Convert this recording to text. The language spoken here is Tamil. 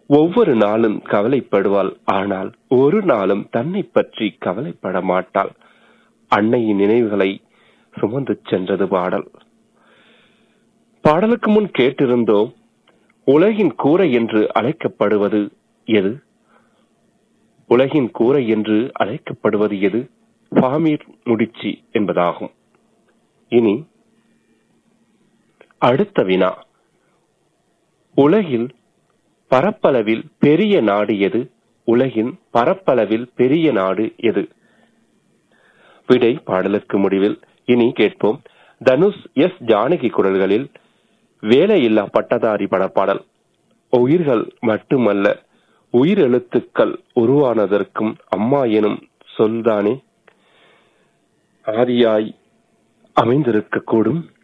ஒவ்வொரு நாளும் கவலைப்படுவாள் ஆனால் ஒரு நாளும் தன்னை பற்றி கவலைப்பட மாட்டாள் அன்னையின் நினைவுகளை சுமந்து சென்றது பாடல் பாடலுக்கு முன் கேட்டிருந்தோம் உலகின் கூரை என்று அழைக்கப்படுவது எது உலகின் கூரை என்று அழைக்கப்படுவது எது பாமீர் முடிச்சி என்பதாகும் இனி அடுத்த வினா உலகில் பரப்பளவில் பெரிய நாடு எது உலகின் பரப்பளவில் பெரிய நாடு எது விடை பாடலுக்கு முடிவில் இனி கேட்போம் தனுஷ் எஸ் ஜானகி குரல்களில் வேலையில்லா பட்டதாரி படப்பாடல் உயிர்கள் மட்டுமல்ல உயிர் எழுத்துக்கள் உருவானதற்கும் அம்மா எனும் சொல்தானே ஆதியாய் அமைந்திருக்க கூடும்